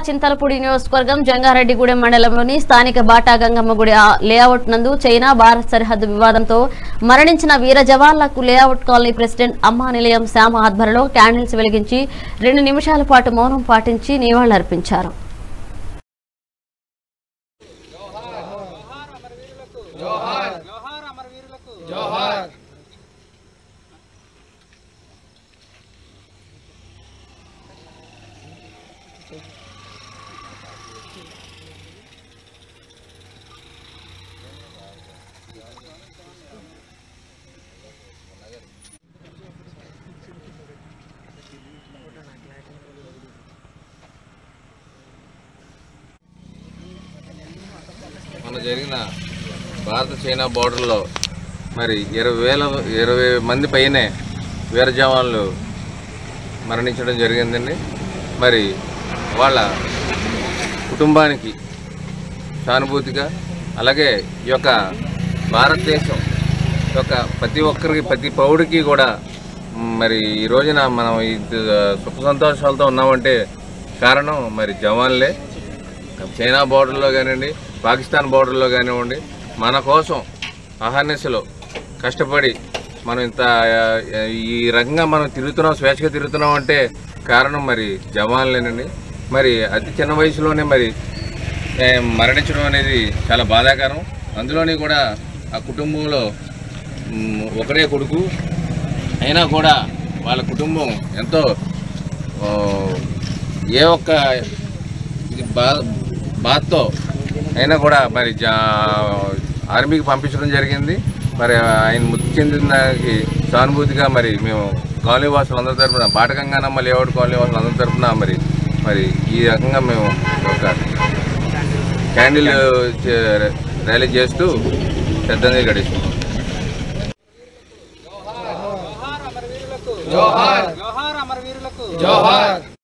చింతలపూడి నియోజకవర్గం జంగారెడ్డిగూడెం మండలంలోని స్థానిక బాటా గంగమ్మ గుడి ఆ లేఅవుట్ నందు చైనా భారత్ సరిహద్దు వివాదంతో మరణించిన వీర జవాన్లకు లేఅవుట్ కాలనీ ప్రెసిడెంట్ అమ్మా నిలయం శ్యామ ఆధ్వర్యంలో క్యాండిల్స్ వెలిగించి రెండు నిమిషాల పాటు మౌనం పాటించి నివాళులర్పించారు మన జరిగిన భారత చైనా బోర్డర్లో మరి ఇరవై వేల ఇరవై మంది పైనే వీర జవాన్లు మరణించడం జరిగిందండి మరి వాళ్ళ కుటుంబానికి సానుభూతిగా అలాగే ఈ యొక్క భారతదేశం యొక్క ప్రతి ఒక్కరికి ప్రతి పౌరుడికి కూడా మ్, మరి ఈ రోజున మనం ఈ సుఖ సంతోషాలతో ఉన్నామంటే కారణం మరి జవాన్లే చైనా బోర్డర్లో కానివ్వండి పాకిస్తాన్ బోర్డర్లో కానివ్వండి మన కోసం అహర్నిశలో కష్టపడి మనం ఇంత ఆ, ఈ రకంగా మనం తిరుగుతున్నాం స్వేచ్ఛగా తిరుగుతున్నాం అంటే కారణం మరి జవాన్లేనండి మరి అతి చిన్న వయసులోనే మరి ఏ, మరణించడం అనేది చాలా బాధాకరం అందులోని కూడా ఆ కుటుంబంలో మ్, ఒకడే కొడుకు అయినా కూడా వాళ్ళ కుటుంబం ఎంతో ఆ, ఏ ఒక్క ఇది బా బాధతో అయినా కూడా మరి జా ఆర్మీకి పంపించడం జరిగింది మరి ఆయన మృతి చెందిన దానికి సానుభూతిగా మరి మేము కాలనీ వాసులు అందరి తరఫున బాటగంగానమ్మ లేఅవుట్ కాలనీ వాసులు అందరి తరఫున మరి మరి ఈ రకంగా మేము ఒక క్యాండిల్ చే- ర్యాలీ చేస్తూ శ్రద్ధంగా గడిస్తాం జోహార్ అమరవీరులకు జోహార్